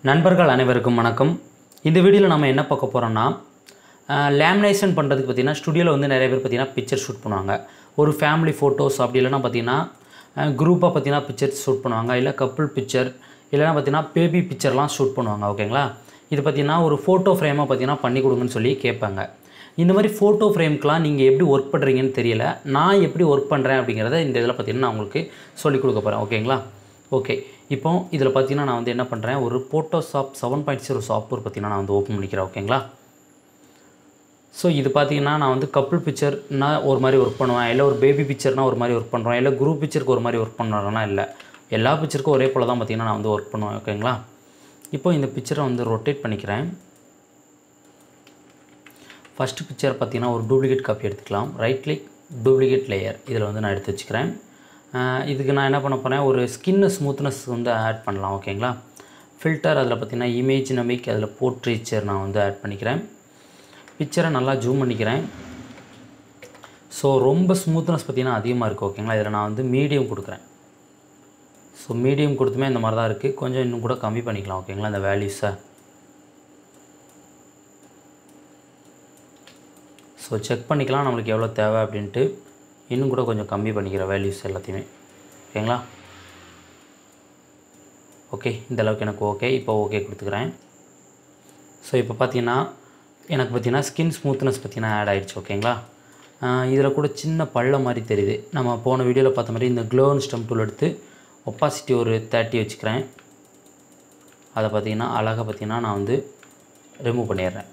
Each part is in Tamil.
நண்பர்கள் அனைவருக்கும் வணக்கம் இந்த வீடியோவில் நம்ம என்ன பார்க்க போகிறோம்னா லேமினேஷன் பண்ணுறதுக்கு பார்த்தீங்கன்னா ஸ்டுடியோவில் வந்து நிறைய பேர் பார்த்தீங்கன்னா பிக்சர் ஷூட் பண்ணுவாங்க ஒரு ஃபேமிலி ஃபோட்டோஸ் அப்படி இல்லைன்னா பார்த்தீங்கன்னா குரூப்பாக பார்த்தீங்கன்னா பிக்சர் ஷூட் பண்ணுவாங்க இல்லை கப்புள் பிக்சர் இல்லைன்னா பார்த்தீங்கன்னா பேபி பிக்சர்லாம் ஷூட் பண்ணுவாங்க ஓகேங்களா இது பார்த்தீங்கன்னா ஒரு ஃபோட்டோ ஃப்ரேமாக பார்த்தீங்கன்னா பண்ணி கொடுங்கன்னு சொல்லி கேட்பாங்க இந்த மாதிரி ஃபோட்டோ ஃப்ரேம்க்கெலாம் நீங்கள் எப்படி ஒர்க் பண்ணுறீங்கன்னு தெரியல நான் எப்படி ஒர்க் பண்ணுறேன் அப்படிங்கிறத இந்த இதில் பார்த்தீங்கன்னா நான் உங்களுக்கு சொல்லிக் கொடுக்க போகிறேன் ஓகேங்களா ஓகே இப்போ இதில் பார்த்தீங்கன்னா நான் வந்து என்ன பண்ணுறேன் ஒரு Photoshop seven point zero software பார்த்தீங்கன்னா நான் வந்து ஓப்பன் பண்ணிக்கிறேன் ஓகேங்களா ஸோ இது பார்த்தீங்கன்னா நான் வந்து கப்புள் பிக்சர்னா ஒரு மாதிரி ஒர்க் பண்ணுவேன் இல்லை ஒரு பேபி பிக்சர்னா ஒரு மாதிரி ஒர்க் பண்ணுறேன் இல்லை குரூப் பிக்சருக்கு ஒரு மாதிரி ஒர்க் பண்ணுறேன்னா இல்லை எல்லா பிக்சருக்கும் ஒரே போல் தான் பார்த்தீங்கன்னா நான் வந்து ஒர்க் பண்ணுவேன் ஓகேங்களா இப்போ இந்த பிக்சரை வந்து ரொட்டேட் பண்ணிக்கிறேன் ஃபஸ்ட்டு பிக்சர் பார்த்தீங்கன்னா ஒரு டூப்ளிகேட் காப்பி எடுத்துக்கலாம் ரைட் கிளிக் டூப்ளிகேட் லேயர் இதில் வந்து நான் எடுத்து வச்சுக்கிறேன் ஆஹ் இதுக்கு நான் என்ன பண்ண போகிறேன் ஒரு ஸ்கின்னு ஸ்மூத்னஸ் வந்து ஆட் பண்ணலாம் ஓகேங்களா ஃபில்டர் அதில் பார்த்தீங்கன்னா இமேஜ் நமிக் அதில் போர்ட்ரேச்சர் நான் வந்து ஆட் பண்ணிக்கிறேன் பிக்சரை நல்லா ஜூம் பண்ணிக்கிறேன் ஸோ ரொம்ப ஸ்மூத்னஸ் பார்த்தீங்கன்னா அதிகமாக இருக்குது ஓகேங்களா இதில் நான் வந்து மீடியம் கொடுக்குறேன் ஸோ மீடியம் கொடுத்துமே இந்த மாதிரி தான் இருக்குது கொஞ்சம் இன்னும் கூட கம்மி பண்ணிக்கலாம் ஓகேங்களா இந்த வேல்யூஸை ஸோ செக் பண்ணிக்கலாம் நம்மளுக்கு எவ்வளோ தேவை அப்படின்ட்டு இன்னும் கூட கொஞ்சம் கம்மி பண்ணிக்கிற வேல்யூஸ் எல்லாத்தையுமே ஓகேங்களா ஓகே இந்த அளவுக்கு எனக்கு ஓகே இப்போ ஓகே கொடுத்துக்கிறேன் ஸோ இப்போ பார்த்தீங்கன்னா எனக்கு பார்த்தீங்கன்னா ஸ்கின் ஸ்மூத்னஸ் பார்த்தீங்கன்னா ஆட் ஆயிடுச்சு ஓகேங்களா இதில் கூட சின்ன பள்ளம் மாதிரி தெரியுது நம்ம போன வீடியோவில் பார்த்த மாதிரி இந்த க்ளோன் ஸ்டம் டூல் எடுத்து ஒப்பாசிட்டி ஒரு தேர்ட்டி வச்சுக்கிறேன் அதை பார்த்தீங்கன்னா அழகாக பார்த்தீங்கன்னா நான் வந்து ரிமூவ் பண்ணிடுறேன்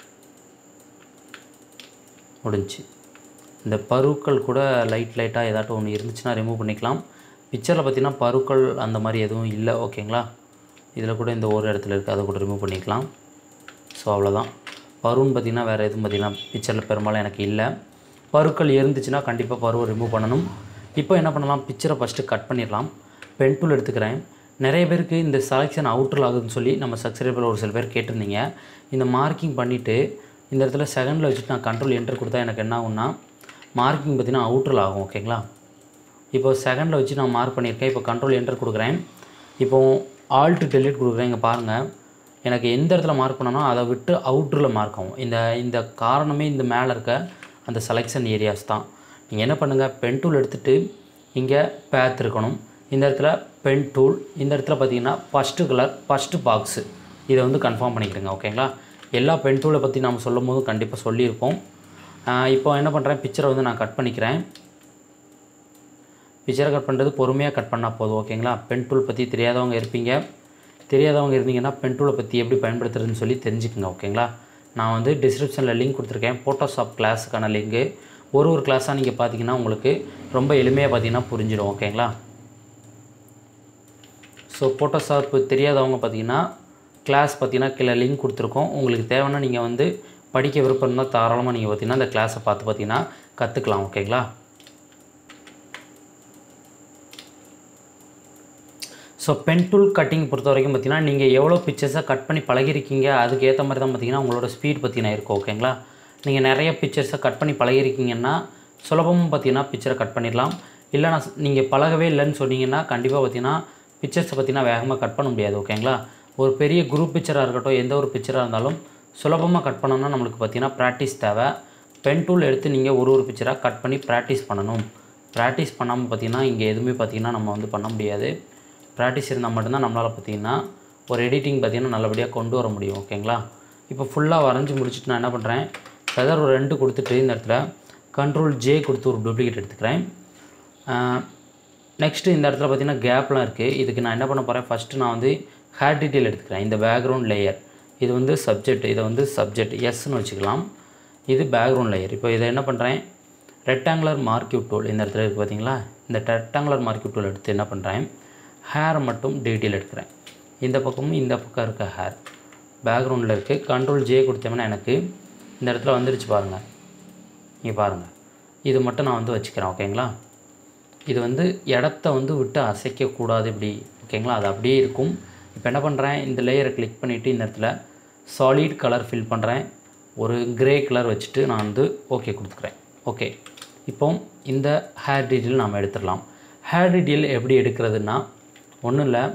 முடிஞ்சு இந்த பருக்கள் கூட லைட் லைட்டாக ஏதாட்டும் ஒன்று இருந்துச்சுன்னா ரிமூவ் பண்ணிக்கலாம் பிக்சரில் பார்த்தீங்கன்னா பருக்கள் அந்த மாதிரி எதுவும் இல்லை ஓகேங்களா இதில் கூட இந்த ஒரு இடத்துல இருக்குது அதை கூட ரிமூவ் பண்ணிக்கலாம் ஸோ அவ்வளோதான் பருன்னு பார்த்திங்கன்னா வேறு எதுவும் பார்த்திங்கன்னா பிக்சரில் பெரும்பாலும் எனக்கு இல்லை பருக்கள் இருந்துச்சுன்னா கண்டிப்பாக பருவை ரிமூவ் பண்ணணும் இப்போ என்ன பண்ணலாம் பிக்சரை ஃபஸ்ட்டு கட் பண்ணிடலாம் பென் டூல் எடுத்துக்கிறேன் நிறைய பேருக்கு இந்த செலெக்ஷன் அவுட்டர் ஆகுதுன்னு சொல்லி நம்ம சப்ஸ்கிரைபர் ஒரு சில பேர் கேட்டிருந்தீங்க இந்த மார்க்கிங் பண்ணிவிட்டு இந்த இடத்துல செகண்டில் வச்சுட்டு நான் கண்ட்ரோல் என்டர் கொடுத்தா எனக்கு என்ன ஆகும்னா மார்க்கிங் பார்த்தீங்கன்னா அவுட்டரில் ஆகும் ஓகேங்களா இப்போ செகண்டில் வச்சு நான் மார்க் பண்ணியிருக்கேன் இப்போ கண்ட்ரோல் என்டர் கொடுக்குறேன் இப்போ ஆல்ட் டெலிட் கொடுக்குறேன் இங்கே பாருங்கள் எனக்கு எந்த இடத்துல மார்க் பண்ணனோ அதை விட்டு அவுட்டரில் மார்க் ஆகும் இந்த இந்த காரணமே இந்த மேலே இருக்க அந்த செலெக்ஷன் ஏரியாஸ் தான் நீங்கள் என்ன பண்ணுங்கள் பென் டூல் எடுத்துகிட்டு இங்கே பேத் இருக்கணும் இந்த இடத்துல பென் டூல் இந்த இடத்துல பார்த்தீங்கன்னா ஃபஸ்ட்டு கலர் ஃபஸ்ட்டு பாக்ஸு இதை வந்து கன்ஃபார்ம் பண்ணிக்கிடுங்க ஓகேங்களா எல்லா பென் டூலை பற்றி நாம் சொல்லும் போதும் கண்டிப்பாக சொல்லியிருப்போம் ஆஹ் இப்போ என்ன பண்ணுறேன் பிக்சரை வந்து நான் கட் பண்ணிக்கிறேன் பிக்சரை கட் பண்ணுறது பொறுமையாக கட் பண்ணால் போதும் ஓகேங்களா பென் டூல் பற்றி தெரியாதவங்க இருப்பீங்க தெரியாதவங்க இருந்தீங்கன்னா பென் டூலை பற்றி எப்படி பயன்படுத்துறதுன்னு சொல்லி தெரிஞ்சுக்கங்க ஓகேங்களா நான் வந்து டிஸ்கிரிப்ஷனில் லிங்க் கொடுத்துருக்கேன் ஃபோட்டோஷாப் கிளாஸுக்கான லிங்க்கு ஒரு ஒரு கிளாஸாக நீங்கள் பார்த்தீங்கன்னா உங்களுக்கு ரொம்ப எளிமையாக பார்த்தீங்கன்னா புரிஞ்சிடும் ஓகேங்களா ஸோ ஃபோட்டோஷாப் தெரியாதவங்க பார்த்தீங்கன்னா கிளாஸ் பார்த்தீங்கன்னா கீழே லிங்க் கொடுத்துருக்கோம் உங்களுக்கு தேவைன்னா நீங்கள் வந்து படிக்க விருப்பம் இருந்தால் தாராளமாக நீங்கள் பார்த்தீங்கன்னா அந்த கிளாஸை பார்த்து பார்த்தீங்கன்னா கற்றுக்கலாம் ஓகேங்களா ஸோ பென் டூல் கட்டிங் பொறுத்த வரைக்கும் பார்த்தீங்கன்னா நீங்கள் எவ்வளோ பிக்சர்ஸை கட் பண்ணி பழகிருக்கீங்க அதுக்கு ஏற்ற மாதிரி தான் பார்த்தீங்கன்னா உங்களோட ஸ்பீட் பார்த்தீங்கன்னா இருக்கும் ஓகேங்களா நீங்கள் நிறைய பிக்சர்ஸை கட் பண்ணி பழகிருக்கீங்கன்னா சுலபமும் பார்த்தீங்கன்னா பிக்சரை கட் பண்ணிடலாம் இல்லைனா நீங்கள் பழகவே இல்லைன்னு சொன்னீங்கன்னா கண்டிப்பாக பார்த்தீங்கன்னா பிக்சர்ஸை பார்த்தீங்கன்னா வேகமாக கட் பண்ண முடியாது ஓகேங்களா ஒரு பெரிய குரூப் பிக்சராக இருக்கட்டும் எந்த ஒரு பிக்சராக இருந்தாலும் சுலபமாக கட் பண்ணணும்னா நம்மளுக்கு பார்த்தீங்கன்னா ப்ராக்டிஸ் தேவை பென் டூல் எடுத்து நீங்கள் ஒரு ஒரு பிக்சராக கட் பண்ணி ப்ராக்டிஸ் பண்ணணும் ப்ராக்டிஸ் பண்ணாமல் பார்த்தீங்கன்னா இங்கே எதுவுமே பார்த்தீங்கன்னா நம்ம வந்து பண்ண முடியாது ப்ராக்டிஸ் இருந்தால் மட்டும்தான் நம்மளால் பார்த்தீங்கன்னா ஒரு எடிட்டிங் பார்த்தீங்கன்னா நல்லபடியாக கொண்டு வர முடியும் ஓகேங்களா இப்போ ஃபுல்லாக வரைஞ்சி முடிச்சுட்டு நான் என்ன பண்ணுறேன் ஃபெதர் ஒரு ரெண்டு கொடுத்துட்டு இந்த இடத்துல கண்ட்ரோல் ஜே கொடுத்து ஒரு டூப்ளிகேட் எடுத்துக்கிறேன் நெக்ஸ்ட்டு இந்த இடத்துல பார்த்தீங்கன்னா கேப்லாம் இருக்குது இதுக்கு நான் என்ன பண்ண போகிறேன் ஃபஸ்ட்டு நான் வந்து ஹேர் டீட்டெயில் எடுத்துக்கிறேன் இந்த பேக்ரவுண்ட் லேயர் இது வந்து சப்ஜெக்ட் இதை வந்து சப்ஜெக்ட் எஸ்ன்னு வச்சுக்கலாம் இது பேக்ரவுண்ட் லேயர் இப்போ இதை என்ன பண்ணுறேன் ரெக்டாங்குலர் மார்க்யூட் டூல் இந்த இடத்துல இருக்குது பார்த்தீங்களா இந்த ரெக்டாங்குலர் மார்க்யூட் டூல் எடுத்து என்ன பண்ணுறேன் ஹேர் மட்டும் டீட்டெயில் எடுக்கிறேன் இந்த பக்கமும் இந்த பக்கம் இருக்க ஹேர் பேக்ரவுண்டில் இருக்குது கண்ட்ரோல் ஜே கொடுத்தோம்னா எனக்கு இந்த இடத்துல வந்துருச்சு பாருங்கள் இங்கே பாருங்கள் இது மட்டும் நான் வந்து வச்சுக்கிறேன் ஓகேங்களா இது வந்து இடத்த வந்து விட்டு அசைக்கக்கூடாது இப்படி ஓகேங்களா அது அப்படியே இருக்கும் இப்போ என்ன பண்ணுறேன் இந்த லேயரை கிளிக் பண்ணிவிட்டு இந்த இடத்துல சாலிட் கலர் ஃபில் பண்ணுறேன் ஒரு கிரே கலர் வச்சுட்டு நான் வந்து ஓகே கொடுத்துக்கிறேன் ஓகே இப்போ இந்த ஹேர் டீட்டெயில் நாம் எடுத்துடலாம் ஹேர் டீட்டெயில் எப்படி எடுக்கிறதுனா ஒன்றும் இல்லை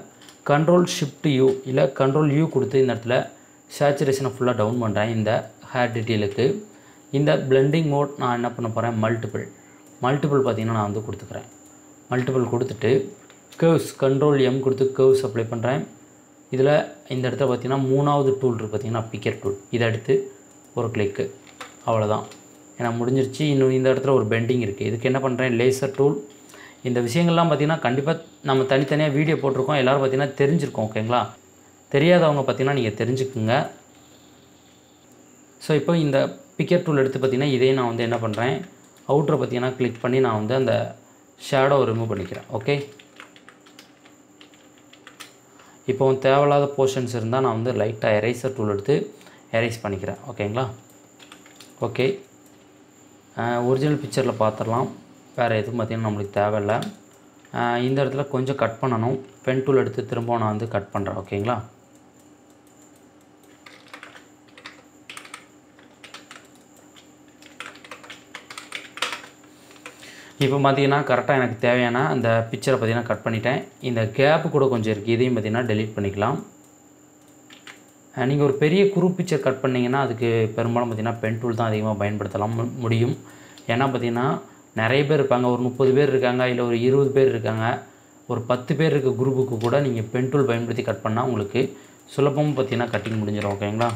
கண்ட்ரோல் ஷிஃப்ட் யூ இல்லை கண்ட்ரோல் யூ கொடுத்து இந்த இடத்துல சேச்சுரேஷனை ஃபுல்லாக டவுன் பண்ணுறேன் இந்த ஹேர் டீட்டெயிலுக்கு இந்த பிளெண்டிங் மோட் நான் என்ன பண்ண போகிறேன் மல்டிபிள் மல்டிபிள் பார்த்தீங்கன்னா நான் வந்து கொடுத்துக்கிறேன் மல்டிபிள் கொடுத்துட்டு கர்வ்ஸ் கண்ட்ரோல் எம் கொடுத்து கர்வ்ஸ் அப்ளை பண்ணுறேன் இதில் இந்த இடத்துல பார்த்தீங்கன்னா மூணாவது டூல் இருக்குது பார்த்தீங்கன்னா பிக்கர் டூல் இதை எடுத்து ஒரு கிளிக்கு அவ்வளோதான் ஏன்னா முடிஞ்சிருச்சு இன்னும் இந்த இடத்துல ஒரு பெண்டிங் இருக்குது இதுக்கு என்ன பண்ணுறேன் லேசர் டூல் இந்த விஷயங்கள்லாம் பார்த்திங்கன்னா கண்டிப்பாக நம்ம தனித்தனியாக வீடியோ போட்டிருக்கோம் எல்லோரும் பார்த்திங்கன்னா தெரிஞ்சிருக்கோம் ஓகேங்களா தெரியாதவங்க பார்த்திங்கன்னா நீங்கள் தெரிஞ்சுக்குங்க ஸோ இப்போ இந்த பிக்கர் டூல் எடுத்து பார்த்திங்கன்னா இதையும் நான் வந்து என்ன பண்ணுறேன் அவுட்ரை பார்த்திங்கன்னா கிளிக் பண்ணி நான் வந்து அந்த ஷேடோ ரிமூவ் பண்ணிக்கிறேன் ஓகே இப்போ தேவையில்லாத போர்ஷன்ஸ் இருந்தால் நான் வந்து லைட்டாக எரேசர் டூல் எடுத்து எரேஸ் பண்ணிக்கிறேன் ஓகேங்களா ஓகே ஒரிஜினல் பிக்சரில் பார்த்துடலாம் வேறு எதுவும் பார்த்திங்கன்னா நம்மளுக்கு தேவையில்லை அஹ் இந்த இடத்துல கொஞ்சம் கட் பண்ணணும் பென் டூல் எடுத்து திரும்ப நான் வந்து கட் பண்ணுறேன் ஓகேங்களா இப்போ பார்த்தீங்கன்னா கரெக்டாக எனக்கு தேவையான அந்த பிக்சரை பார்த்தீங்கன்னா கட் பண்ணிட்டேன் இந்த கேப்பு கூட கொஞ்சம் இருக்குது இதையும் பார்த்தீங்கன்னா delete பண்ணிக்கலாம் நீங்கள் ஒரு பெரிய குரூப் பிக்சர் கட் பண்ணிங்கன்னா அதுக்கு பெரும்பாலும் பார்த்தீங்கன்னா பென் டூல் தான் அதிகமாக பயன்படுத்தலாம் மு- முடியும் ஏன்னா பார்த்தீங்கன்னா நிறைய பேர் இருப்பாங்க ஒரு முப்பது பேர் இருக்காங்க இல்லை ஒரு இருபது பேர் இருக்காங்க ஒரு பத்து பேர் இருக்க குரூப்புக்கு கூட நீங்கள் பென் டூல் பயன்படுத்தி கட் பண்ணால் உங்களுக்கு சுலபமாக பார்த்தீங்கன்னா கட்டிங் முடிஞ்சிடும் ஓகேங்களா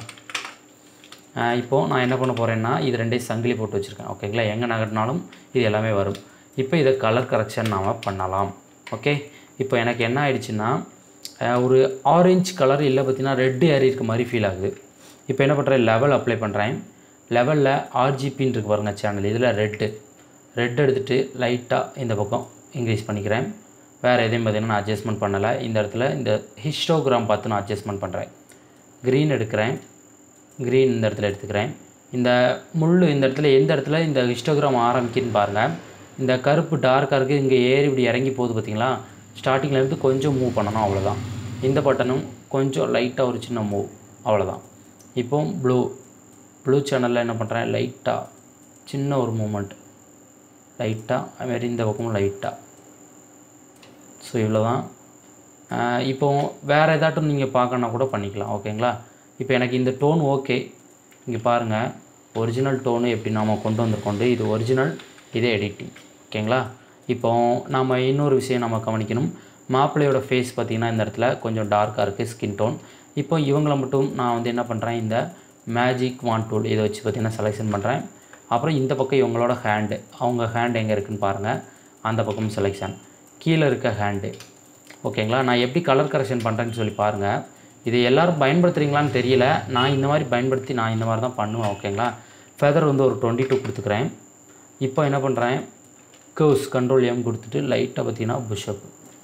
ஆஹ் இப்போது நான் என்ன பண்ண போகிறேன்னா இது ரெண்டையும் சங்கிலி போட்டு வச்சுருக்கேன் ஓகேங்களா எங்கே நகட்டினாலும் இது எல்லாமே வரும் இப்போ இதை கலர் கரெக்ஷன் நாம் பண்ணலாம் ஓகே இப்போ எனக்கு என்ன ஆயிடுச்சுன்னா ஆஹ் ஒரு ஆரஞ்சு கலர் இல்லை பார்த்தீங்கன்னா ரெட்டு ஏறி இருக்க மாதிரி ஃபீல் ஆகுது இப்போ என்ன பண்ணுறேன் லெவல் அப்ளை பண்ணுறேன் லெவலில் ஆர்ஜிபின்னு இருக்கு பாருங்கள் சேனல் இதில் ரெட்டு ரெட் எடுத்துகிட்டு லைட்டாக இந்த பக்கம் இன்க்ரீஸ் பண்ணிக்கிறேன் வேறு எதையும் பார்த்தீங்கன்னா நான் அட்ஜஸ்ட்மெண்ட் பண்ணலை இந்த இடத்துல இந்த ஹிஸ்டோகிராம் பார்த்து நான் அட்ஜஸ்ட்மெண்ட் பண்ணுறேன் க்ரீன் எடுக்கிறேன் க்ரீன் இந்த இடத்துல எடுத்துக்கிறேன் இந்த முள் இந்த இடத்துல எந்த இடத்துல இந்த ஹிஸ்டோகிராம் ஆரம்பிக்குன்னு பாருங்கள் இந்த கருப்பு டார்க்காக இருக்குது இங்கே ஏறி இப்படி இறங்கி போகுது பார்த்தீங்களா ஸ்டார்டிங்கில் இருந்து கொஞ்சம் மூவ் பண்ணணும் அவ்வளோதான் இந்த பட்டனும் கொஞ்சம் லைட்டாக ஒரு சின்ன மூவ் அவ்வளோதான் இப்போ ப்ளூ ப்ளூ சேனலில் என்ன பண்ணுறேன் லைட்டாக சின்ன ஒரு மூமெண்ட் லைட்டாக அதுமாரி இந்த பக்கமும் லைட்டாக ஸோ இவ்வளோ தான் இப்போ வேறு ஏதாட்டும் நீங்கள் பார்க்கணுன்னா கூட பண்ணிக்கலாம் ஓகேங்களா இப்போ எனக்கு இந்த டோன் ஓகே இங்கே பாருங்கள் ஒரிஜினல் டோனு எப்படி நாம் கொண்டு வந்திருக்கோண்டு இது ஒரிஜினல் இதே எடிட்டிங் ஓகேங்களா இப்போ நாம் இன்னொரு விஷயம் நம்ம கவனிக்கணும் மாப்பிள்ளையோட ஃபேஸ் பார்த்திங்கன்னா இந்த இடத்துல கொஞ்சம் டார்க்காக இருக்குது ஸ்கின் டோன் இப்போ இவங்கள மட்டும் நான் வந்து என்ன பண்ணுறேன் இந்த மேஜிக் வான் டூல் இதை வச்சு பார்த்திங்கன்னா செலெக்ஷன் பண்ணுறேன் அப்புறம் இந்த பக்கம் இவங்களோட ஹேண்டு அவங்க ஹேண்ட் எங்கே இருக்குன்னு பாருங்கள் அந்த பக்கம் செலெக்ஷன் கீழே இருக்க ஹேண்டு ஓகேங்களா நான் எப்படி கலர் கரெக்ஷன் பண்ணுறேன்னு சொல்லி பாருங்கள் இது எல்லாரும் பயன்படுத்துகிறீங்களான்னு தெரியல நான் இந்த மாதிரி பயன்படுத்தி நான் இந்த மாதிரி தான் பண்ணுவேன் ஓகேங்களா ஃபெதர் வந்து ஒரு டுவெண்ட்டி டூ கொடுத்துக்கிறேன் இப்போ என்ன பண்ணுறேன் கர்வ்ஸ் கண்ட்ரோல் எம் கொடுத்துட்டு லைட்டாக பார்த்தீங்கன்னா புஷ்அப்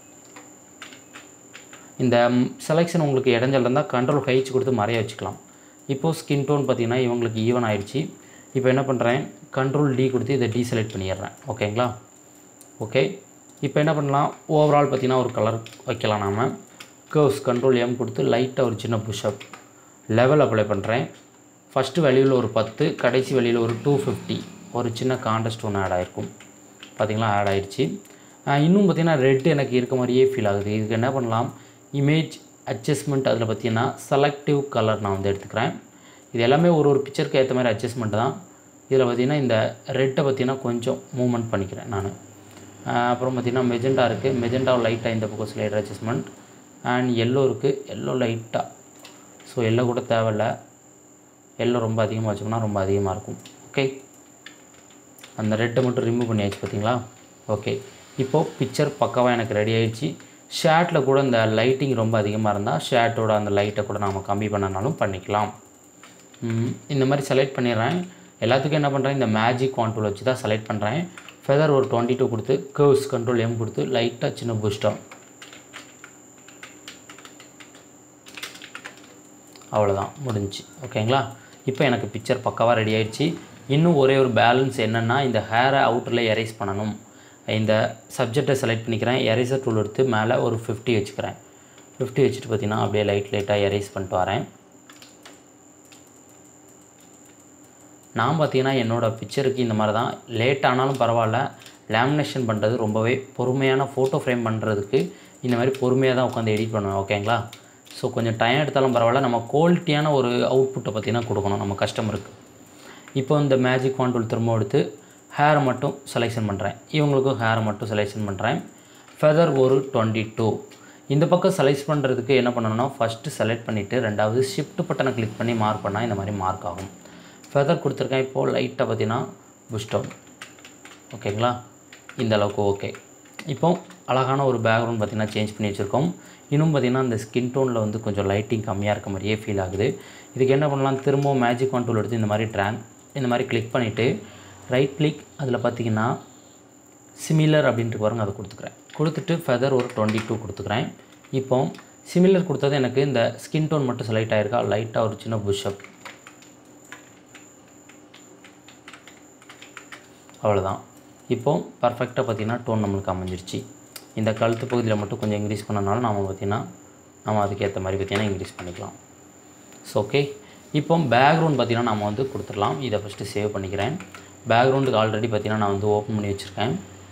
இந்த செலெக்ஷன் உங்களுக்கு இடைஞ்சல் இருந்தால் கண்ட்ரோல் ஹைச் கொடுத்து மறைய வச்சுக்கலாம் இப்போது ஸ்கின் டோன் பார்த்தீங்கன்னா இவங்களுக்கு ஈவன் ஆயிடுச்சு இப்போ என்ன பண்ணுறேன் கண்ட்ரோல் டி கொடுத்து இதை டீசெலக்ட் பண்ணிடுறேன் ஓகேங்களா ஓகே இப்போ என்ன பண்ணலாம் ஓவரால் பார்த்தீங்கன்னா ஒரு கலர் வைக்கலாம் நாம கர்வ்ஸ் கண்ட்ரோல் எம் கொடுத்து லைட்டாக ஒரு சின்ன புஷ்அப் லெவல் அப்ளை பண்ணுறேன் ஃபஸ்ட்டு வெளியில் ஒரு பத்து கடைசி வெளியில் ஒரு டூ ஃபிஃப்டி ஒரு சின்ன காண்டஸ்ட் ஒன்று ஆட் ஆகிருக்கும் பார்த்தீங்களா ஆட் ஆயிடுச்சு ஆஹ் இன்னும் பார்த்தீங்கன்னா ரெட் எனக்கு இருக்க மாதிரியே ஃபீல் ஆகுது இதுக்கு என்ன பண்ணலாம் இமேஜ் அட்ஜஸ்ட்மெண்ட் அதில் பார்த்தீங்கன்னா செலக்டிவ் கலர் நான் வந்து எடுத்துக்கிறேன் இது எல்லாமே ஒரு ஒரு பிக்சருக்கு ஏற்ற மாதிரி அட்ஜஸ்ட்மெண்ட் தான் இதில் பார்த்தீங்கன்னா இந்த ரெட்டை பார்த்தீங்கன்னா கொஞ்சம் மூவ்மெண்ட் பண்ணிக்கிறேன் நான் அப்புறம் பார்த்தீங்கன்னா மெஜெண்டா இருக்குது மெஜெண்டாவை லைட்டாக இந்த பக்கம் ஸ்லைடர் அட்ஜஸ்ட்மெண்ட் அண்ட் எல்லோ இருக்குது எல்லோ லைட்டாக ஸோ எல்லோ கூட தேவையில்ல எல்லோ ரொம்ப அதிகமாக வச்சோம்னா ரொம்ப அதிகமாக இருக்கும் ஓகே அந்த ரெட்டை மட்டும் ரிமூவ் பண்ணியாச்சு பார்த்தீங்களா ஓகே இப்போது பிக்சர் பக்காவாக எனக்கு ரெடி ஆயிடுச்சு ஷேர்ட்டில் கூட இந்த லைட்டிங் ரொம்ப அதிகமாக இருந்தால் ஷேர்ட்டோட அந்த லைட்டை கூட நாம் கம்மி பண்ணனாலும் பண்ணிக்கலாம் ம், இந்த மாதிரி செலக்ட் பண்ணிடுறேன் எல்லாத்துக்கும் என்ன பண்ணுறேன் இந்த மேஜிக் கான்டூல் வச்சு தான் செலக்ட் பண்ணுறேன் ஃபெதர் ஒரு டுவெண்ட்டி டூ கொடுத்து கர்வ்ஸ் கண்ட்ரோல் எம் கொடுத்து லைட்டாக சின்ன பூஸ்டம் அவ்வளோதான் முடிஞ்சுச்சு ஓகேங்களா இப்போ எனக்கு பிக்சர் பக்காவாக ரெடி ஆயிடுச்சு இன்னும் ஒரே ஒரு பேலன்ஸ் என்னென்னா இந்த ஹேரை அவுட்டரில் எரேஸ் பண்ணணும் இந்த சப்ஜெக்டை செலக்ட் பண்ணிக்கிறேன் எரேசர் டூல் எடுத்து மேலே ஒரு ஃபிஃப்டி வச்சுக்கிறேன் ஃபிஃப்டி வச்சுட்டு பார்த்தீங்கன்னா அப்படியே லைட் லைட்டாக எரேஸ் பண்ணிட்டு வரேன் நான் பார்த்தீங்கன்னா என்னோடய பிக்சருக்கு இந்த மாதிரி தான் லேட் ஆனாலும் பரவாயில்ல லேமினேஷன் பண்ணுறது ரொம்பவே பொறுமையான ஃபோட்டோ ஃப்ரேம் பண்ணுறதுக்கு இந்த மாதிரி பொறுமையாக தான் உட்காந்து எடிட் பண்ணுவேன் ஓகேங்களா ஸோ கொஞ்சம் டைம் எடுத்தாலும் பரவாயில்ல நம்ம குவாலிட்டியான ஒரு அவுட்புட்டை பார்த்தீங்கன்னா கொடுக்கணும் நம்ம கஸ்டமருக்கு இப்போ இந்த மேஜிக் டூல் திரும்ப எடுத்து ஹேரை மட்டும் செலெக்ஷன் பண்ணுறேன் இவங்களுக்கும் ஹேரை மட்டும் செலெக்ஷன் பண்ணுறேன் ஃபெதர் ஒரு டுவெண்ட்டி டூ இந்த பக்கம் செலக்ட் பண்ணுறதுக்கு என்ன பண்ணணும்னா ஃபஸ்ட்டு செலக்ட் பண்ணிவிட்டு ரெண்டாவது ஷிஃப்ட் பட்டனை கிளிக் பண்ணி மார்க் பண்ணால் இந்த மாதிரி மார்க் ஆகும் ஃபெதர் கொடுத்துருக்கேன் இப்போது லைட்டாக பார்த்தீங்கன்னா புஷ்டவுன் ஓகேங்களா இந்த அளவுக்கு ஓகே இப்போ அழகான ஒரு பேக்ரவுண்ட் பார்த்திங்கன்னா சேஞ்ச் பண்ணி வச்சுருக்கோம் இன்னும் பார்த்திங்கன்னா இந்த ஸ்கின் டோனில் வந்து கொஞ்சம் லைட்டிங் கம்மியாக இருக்க மாதிரியே ஃபீல் ஆகுது இதுக்கு என்ன பண்ணலாம் திரும்பவும் மேஜிக் டூல் எடுத்து இந்த மாதிரி ட்ராங் இந்த மாதிரி கிளிக் பண்ணிவிட்டு ரைட் கிளிக் அதில் பார்த்தீங்கன்னா சிமிலர் அப்படின்ட்டு பாருங்க அதை கொடுத்துக்கிறேன் கொடுத்துட்டு ஃபெதர் ஒரு டுவெண்ட்டி டூ கொடுத்துக்கிறேன் இப்போ சிமிலர் கொடுத்தது எனக்கு இந்த ஸ்கின் டோன் மட்டும் செலக்ட் ஆகிருக்கா லைட்டாக ஒரு சின்ன புஷ்அப் அவ்வளோதான் இப்போ பர்ஃபெக்டாக பார்த்தீங்கன்னா டோன் நம்மளுக்கு அமைஞ்சிருச்சு இந்த கழுத்து பகுதியில் மட்டும் கொஞ்சம் இன்க்ரீஸ் பண்ணனால நம்ம பார்த்திங்கன்னா நம்ம அதுக்கேற்ற மாதிரி பார்த்திங்கன்னா இன்க்ரீஸ் பண்ணிக்கலாம் ஸோ ஓகே இப்போ பேக்ரவுண்ட் பார்த்திங்கன்னா நம்ம வந்து கொடுத்துடலாம் இதை ஃபஸ்ட்டு சேவ் பண்ணிக்கிறேன் பேக்ரவுண்டுக்கு ஆல்ரெடி பார்த்திங்கன்னா நான் வந்து ஓப்பன் பண்ணி வச்சுருக்கேன்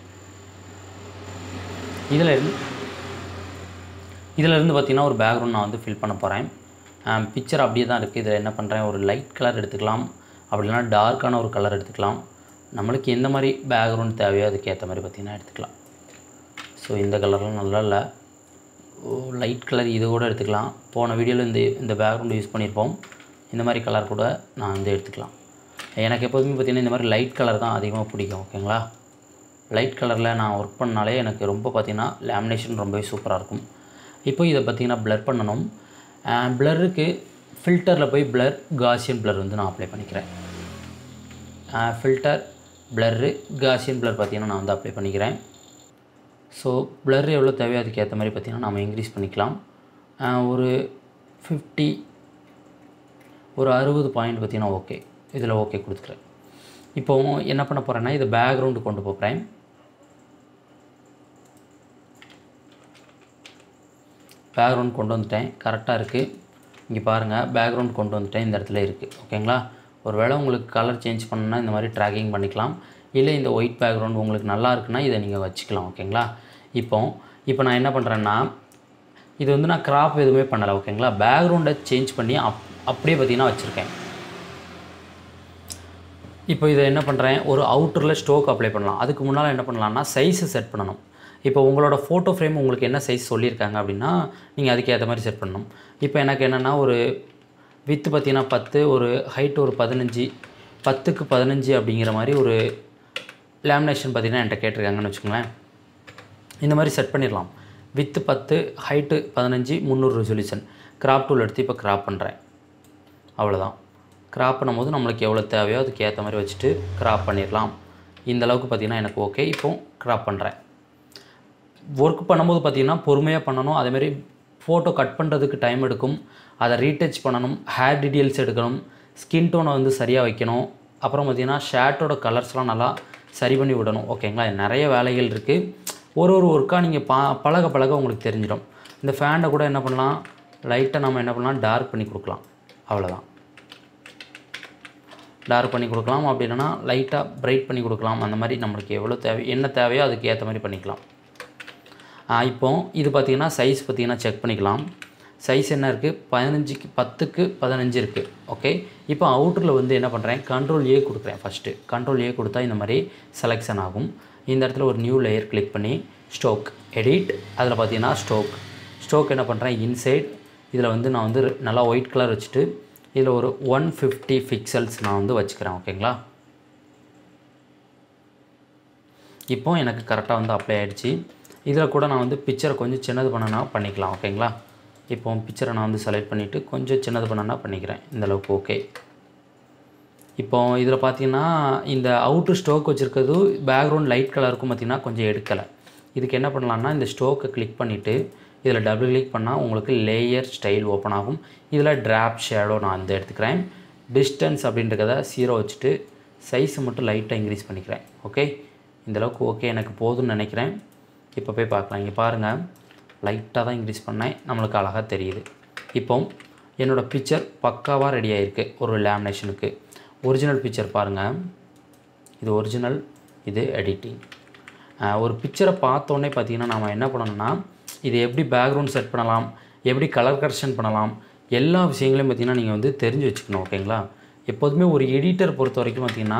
இதில் இருந்து இதில் இருந்து பார்த்திங்கன்னா ஒரு பேக்ரவுண்ட் நான் வந்து ஃபில் பண்ண போகிறேன் பிக்சர் அப்படியே தான் இருக்குது இதில் என்ன பண்ணுறேன் ஒரு லைட் கலர் எடுத்துக்கலாம் அப்படி இல்லைனா டார்க்கான ஒரு கலர் எடுத்துக்கலாம் நம்மளுக்கு எந்த மாதிரி பேக்ரவுண்ட் தேவையோ அதுக்கேற்ற மாதிரி பார்த்திங்கன்னா எடுத்துக்கலாம் ஸோ இந்த கலர்லாம் நல்லா இல்லை லைட் கலர் இது கூட எடுத்துக்கலாம் போன வீடியோவில் இந்த இந்த பேக்ரவுண்ட் யூஸ் பண்ணியிருப்போம் இந்த மாதிரி கலர் கூட நான் வந்து எடுத்துக்கலாம் எனக்கு எப்போதுமே பார்த்திங்கன்னா இந்த மாதிரி லைட் கலர் தான் அதிகமாக பிடிக்கும் ஓகேங்களா லைட் கலரில் நான் ஒர்க் பண்ணாலே எனக்கு ரொம்ப பார்த்திங்கன்னா லேமினேஷன் ரொம்பவே சூப்பராக இருக்கும் இப்போ இதை பார்த்திங்கன்னா ப்ளர் பண்ணணும் ப்ளருக்கு ஃபில்டரில் போய் ப்ளர் காசியன் ப்ளர் வந்து நான் அப்ளை பண்ணிக்கிறேன் ஃபில்டர் ப்ளர்ரு காசியன் ப்ளர் பார்த்திங்கன்னா நான் வந்து அப்ளை பண்ணிக்கிறேன் ஸோ ப்ளர் எவ்வளோ தேவையோ அதுக்கு ஏற்ற மாதிரி பார்த்திங்கன்னா நம்ம இன்க்ரீஸ் பண்ணிக்கலாம் ஒரு ஃபிஃப்டி ஒரு அறுபது பாயிண்ட் பார்த்திங்கன்னா ஓகே இதில் ஓகே கொடுத்துக்கிறேன் இப்போ என்ன பண்ண போகிறேன்னா இது பேக்ரவுண்டு கொண்டு போகிறேன் பேக்ரவுண்ட் கொண்டு வந்துட்டேன் கரெக்டாக இருக்குது இங்கே பாருங்கள் பேக்ரவுண்ட் கொண்டு வந்துட்டேன் இந்த இடத்துல இருக்குது ஓகேங்களா ஒருவேளை உங்களுக்கு கலர் சேஞ்ச் பண்ணணுன்னா இந்த மாதிரி ட்ராக்கிங் பண்ணிக்கலாம் இல்லை இந்த ஒயிட் பேக்ரவுண்ட் உங்களுக்கு நல்லா இருக்குன்னா இதை நீங்கள் வச்சுக்கலாம் ஓகேங்களா இப்போ இப்போ நான் என்ன பண்ணுறேன்னா இது வந்து நான் கிராப் எதுவுமே பண்ணலை ஓகேங்களா பேக்ரவுண்டை சேஞ்ச் பண்ணி அப் அப்படியே பார்த்தீங்கன்னா வச்சுருக்கேன் இப்போ இதை என்ன பண்ணுறேன் ஒரு அவுட்டரில் ஸ்டோக் அப்ளை பண்ணலாம் அதுக்கு முன்னால் என்ன பண்ணலாம்னா சைஸை செட் பண்ணணும் இப்போ உங்களோட ஃபோட்டோ ஃப்ரேம் உங்களுக்கு என்ன சைஸ் சொல்லியிருக்காங்க அப்படின்னா நீங்கள் அதுக்கு ஏற்ற மாதிரி செட் பண்ணணும் இப்போ எனக்கு என்னென்னா ஒரு வித்து பார்த்தீங்கன்னா பத்து ஒரு ஹைட் ஒரு பதினஞ்சு பத்துக்கு பதினஞ்சு அப்படிங்கிற மாதிரி ஒரு லேமினேஷன் பார்த்தீங்கன்னா என்கிட்ட கேட்டிருக்காங்கன்னு வச்சுக்கோங்களேன் இந்த மாதிரி செட் பண்ணிடலாம் வித்து பத்து ஹைட்டு பதினஞ்சு முந்நூறு ரெசல்யூஷன் கிராப் டூல் எடுத்து இப்போ கிராப் பண்ணுறேன் அவ்வளோதான் கிராப் பண்ணும்போது நம்மளுக்கு எவ்வளோ தேவையோ அதுக்கு ஏற்ற மாதிரி வச்சுட்டு கிராப் பண்ணிடலாம் இந்த அளவுக்கு பார்த்திங்கன்னா எனக்கு ஓகே இப்போ கிராப் பண்ணுறேன் ஒர்க் பண்ணும்போது பார்த்திங்கன்னா பொறுமையாக பண்ணணும் அதேமாரி ஃபோட்டோ கட் பண்ணுறதுக்கு டைம் எடுக்கும் அதை ரீடச் பண்ணணும் ஹேர் டீட்டெயில்ஸ் எடுக்கணும் ஸ்கின் டோனை வந்து சரியாக வைக்கணும் அப்புறம் பார்த்திங்கன்னா ஷர்ட்டோட கலர்ஸ்லாம் நல்லா சரி பண்ணி விடணும் ஓகேங்களா நிறைய வேலைகள் இருக்குது ஒரு ஒரு ஒர்க்காக நீங்கள் பா பழக பழக உங்களுக்கு தெரிஞ்சிடும் இந்த ஃபேனை கூட என்ன பண்ணலாம் லைட்டாக நம்ம என்ன பண்ணலாம் டார்க் பண்ணி கொடுக்கலாம் அவ்வளோதான் டார்க் பண்ணி கொடுக்கலாம் அப்படி இல்லைன்னா லைட்டாக பிரைட் பண்ணி கொடுக்கலாம் அந்த மாதிரி நம்மளுக்கு எவ்வளோ தேவை என்ன தேவையோ அதுக்கு ஏற்ற மாதிரி பண்ணிக்கலாம் இப்போ இது பார்த்திங்கன்னா சைஸ் பார்த்திங்கன்னா செக் பண்ணிக்கலாம் சைஸ் என்ன இருக்குது பதினஞ்சுக்கு பத்துக்கு பதினஞ்சு இருக்குது ஓகே இப்போ அவுட்டரில் வந்து என்ன பண்ணுறேன் கண்ட்ரோல் ஏ கொடுக்குறேன் ஃபஸ்ட்டு கண்ட்ரோல் ஏ கொடுத்தா இந்த மாதிரி செலெக்ஷன் ஆகும் இந்த இடத்துல ஒரு நியூ லேயர் கிளிக் பண்ணி ஸ்டோக் எடிட் அதில் பார்த்தீங்கன்னா ஸ்டோக் ஸ்டோக் என்ன பண்ணுறேன் இன்சைட் இதில் வந்து நான் வந்து நல்லா ஒயிட் கலர் வச்சுட்டு இதில் ஒரு ஒன் ஃபிஃப்டி பிக்சல்ஸ் நான் வந்து வச்சுக்கிறேன் ஓகேங்களா இப்போ எனக்கு கரெக்டாக வந்து அப்ளை ஆகிடுச்சு இதில் கூட நான் வந்து பிக்சரை கொஞ்சம் சின்னது பண்ணனா பண்ணிக்கலாம் ஓகேங்களா இப்போ பிக்சரை நான் வந்து செலக்ட் பண்ணிவிட்டு கொஞ்சம் சின்னது பண்ணனா பண்ணிக்கிறேன் இந்த அளவுக்கு ஓகே இப்போ இதில் பார்த்தீங்கன்னா இந்த அவுட்ரு ஸ்டோக் வச்சுருக்கிறது பேக்ரவுண்ட் லைட் கலருக்கும் பார்த்திங்கன்னா கொஞ்சம் எடுக்கலை இதுக்கு என்ன பண்ணலான்னா இந்த ஸ்டோக்கை கிளிக் பண்ணிவிட்டு இதில் டபுள் கிளிக் பண்ணால் உங்களுக்கு லேயர் ஸ்டைல் ஓப்பன் ஆகும் இதில் ட்ராப் ஷேடோ நான் வந்து எடுத்துக்கிறேன் டிஸ்டன்ஸ் அப்படின்றத ஜீரோ வச்சுட்டு சைஸை மட்டும் லைட்டாக இன்க்ரீஸ் பண்ணிக்கிறேன் ஓகே இந்தளவுக்கு ஓகே எனக்கு போதும்னு நினைக்கிறேன் இப்போ போய் பார்க்கலாம் இங்கே பாருங்கள் லைட்டாக தான் இன்க்ரீஸ் பண்ணேன் நம்மளுக்கு அழகாக தெரியுது இப்போ என்னோடய பிக்சர் பக்காவாக ரெடி ஆகிருக்கு ஒரு லேமினேஷனுக்கு ஒரிஜினல் பிக்சர் பாருங்கள் இது ஒரிஜினல் இது எடிட்டிங் ஒரு பிக்சரை பார்த்தோன்னே பார்த்தீங்கன்னா நம்ம என்ன பண்ணணும்னா இது எப்படி பேக்ரவுண்ட் செட் பண்ணலாம் எப்படி கலர் கரெக்ஷன் பண்ணலாம் எல்லா விஷயங்களையும் பார்த்திங்கன்னா நீங்கள் வந்து தெரிஞ்சு வச்சுக்கணும் ஓகேங்களா எப்போதுமே ஒரு எடிட்டர் பொறுத்த வரைக்கும் பார்த்திங்கன்னா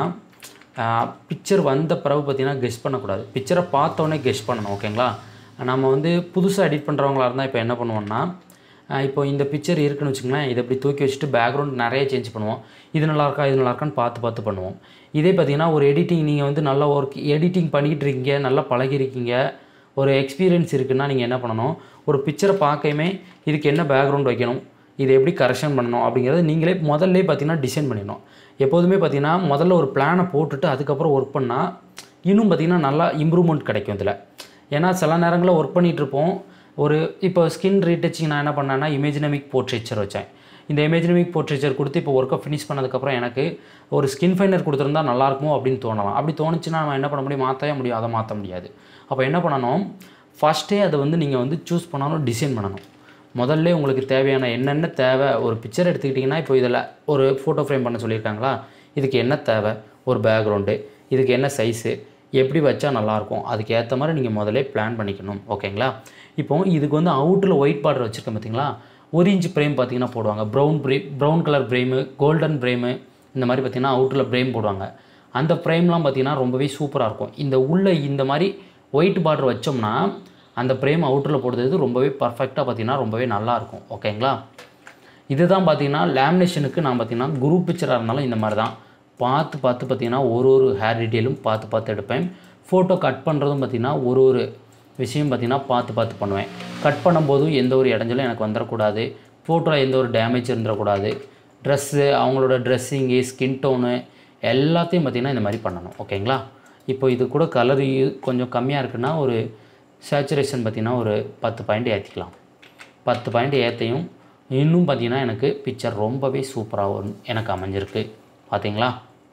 பிக்சர் வந்த பிறகு பார்த்திங்கன்னா கெஸ் பண்ணக்கூடாது பிக்சரை பார்த்தோன்னே கெஸ் பண்ணணும் ஓகேங்களா நம்ம வந்து புதுசாக எடிட் பண்ணுறவங்களா இருந்தால் இப்போ என்ன பண்ணுவோம்னா ஆஹ் இப்போ இந்த பிக்சர் இருக்குன்னு வச்சுங்களேன் இதை இப்படி தூக்கி வச்சுட்டு பேக்ரவுண்ட் நிறைய சேஞ்ச் பண்ணுவோம் இது நல்லா இருக்கா இது நல்லா இருக்கான்னு பார்த்து பார்த்து பண்ணுவோம் இதே பார்த்தீங்கன்னா ஒரு எடிட்டிங் நீங்கள் வந்து நல்லா ஒர்க் எடிட்டிங் பண்ணிக்கிட்டு இருக்கீங்க நல்லா பழகிருக்கீங்க ஒரு எக்ஸ்பீரியன்ஸ் இருக்குன்னா நீங்கள் என்ன பண்ணணும் ஒரு பிக்சரை பார்க்கையுமே இதுக்கு என்ன பேக்ரவுண்ட் வைக்கணும் இதை எப்படி கரெக்ஷன் பண்ணணும் அப்படிங்கிறத நீங்களே முதல்ல பார்த்தீங்கன்னா டிசைன் பண்ணிடணும் எப்போதுமே பார்த்தீங்கன்னா முதல்ல ஒரு பிளானை போட்டுட்டு அதுக்கப்புறம் ஒர்க் பண்ணால் இன்னும் பார்த்தீங்கன்னா நல்லா இம்ப்ரூவ்மெண்ட் கிடைக்கும் இதில் ஏன்னா சில நேரங்களில் ஒர்க் பண்ணிகிட்டு இருப்போம் ஒரு இப்போ ஸ்கின் ரீடச்சிங் நான் என்ன பண்ணேன்னா இமேஜினமிக் போர்ட்ரேச்சர் வச்சேன் இந்த இமேஜினமிக் போர்ட்ரேச்சர் கொடுத்து இப்போ ஒர்க்கை ஃபினிஷ் பண்ணதுக்கப்புறம் எனக்கு ஒரு ஸ்கின் ஃபைனர் கொடுத்துருந்தா நல்லாயிருக்குமோ அப்படின்னு தோணலாம் அப்படி தோணுச்சுன்னா நம்ம என்ன பண்ண முடியும் மாற்றவே முடியும் அதை மாற்ற முடியாது அப்போ என்ன பண்ணணும் ஃபஸ்ட்டே அதை வந்து நீங்கள் வந்து சூஸ் பண்ணணும் டிசைன் பண்ணணும் முதல்ல உங்களுக்கு தேவையான என்னென்ன தேவை ஒரு பிக்சர் எடுத்துக்கிட்டிங்கன்னா இப்போ இதில் ஒரு ஃபோட்டோ ஃப்ரேம் பண்ண சொல்லியிருக்காங்களா இதுக்கு என்ன தேவை ஒரு பேக்ரவுண்டு இதுக்கு என்ன சைஸு எப்படி வச்சா நல்லாயிருக்கும் அதுக்கு ஏற்ற மாதிரி நீங்கள் முதல்ல பிளான் பண்ணிக்கணும் ஓகேங்களா இப்போ இதுக்கு வந்து அவுட்டில் ஒயிட் பார்டர் வச்சுருக்கேன் பார்த்தீங்களா ஒரு இன்ச் ஃப்ரேம் பார்த்தீங்கன்னா போடுவாங்க ப்ரௌன் ப்ரே brown colour frame golden frame இந்த மாதிரி பார்த்தீங்கன்னா அவுட்டில் ஃப்ரேம் போடுவாங்க அந்த ஃப்ரேம்லாம் பார்த்தீங்கன்னா ரொம்பவே சூப்பராக இருக்கும் இந்த உள்ள இந்த மாதிரி ஒயிட் பார்டர் வச்சோம்னா அந்த ஃப்ரேம் அவுட்டரில் போடுறது ரொம்பவே பர்ஃபெக்டாக பார்த்தீங்கன்னா ரொம்பவே நல்லாயிருக்கும் ஓகேங்களா இதுதான் பார்த்தீங்கன்னா லேமினேஷனுக்கு நான் பார்த்தீங்கன்னா குரூப் பிக்சராக இருந்தாலும் இந்த மாதிரி தான் பார்த்து பார்த்து பார்த்தீங்கன்னா ஒரு ஒரு ஹேர் டீட்டெயிலும் பார்த்து பார்த்து எடுப்பேன் ஃபோட்டோ கட் பண்ணுறதும் பார்த்தீங்கன்னா ஒரு ஒரு விஷயம் பார்த்தீங்கன்னா பார்த்து பார்த்து பண்ணுவேன் கட் பண்ணும்போதும் எந்த ஒரு இடைஞ்சலும் எனக்கு வந்துடக்கூடாது ஃபோட்டோவில் எந்த ஒரு டேமேஜ் இருந்துடக்கூடாது ட்ரெஸ்ஸு அவங்களோட ட்ரெஸ்ஸிங்கு ஸ்கின் டோனு எல்லாத்தையும் பார்த்திங்கன்னா இந்த மாதிரி பண்ணணும் ஓகேங்களா இப்போ இது கூட கலர் கொஞ்சம் கம்மியாக இருக்குன்னா ஒரு சேச்சுரேஷன் பார்த்திங்கன்னா ஒரு பத்து பாயிண்ட் ஏற்றிக்கலாம் பத்து பாயிண்ட் ஏற்றையும் இன்னும் பார்த்திங்கன்னா எனக்கு பிக்சர் ரொம்பவே சூப்பராக எனக்கு அமைஞ்சிருக்கு பார்த்தீங்களா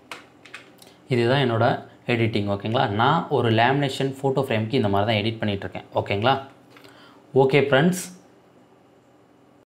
இதுதான் என்னோட எடிட்டிங் ஓகேங்களா நான் ஒரு லேமினேஷன் ஃபோட்டோ ஃப்ரேம்க்கு இந்த மாதிரி தான் எடிட் பண்ணிகிட்ருக்கேன் ஓகேங்களா ஓகே ஃப்ரெண்ட்ஸ்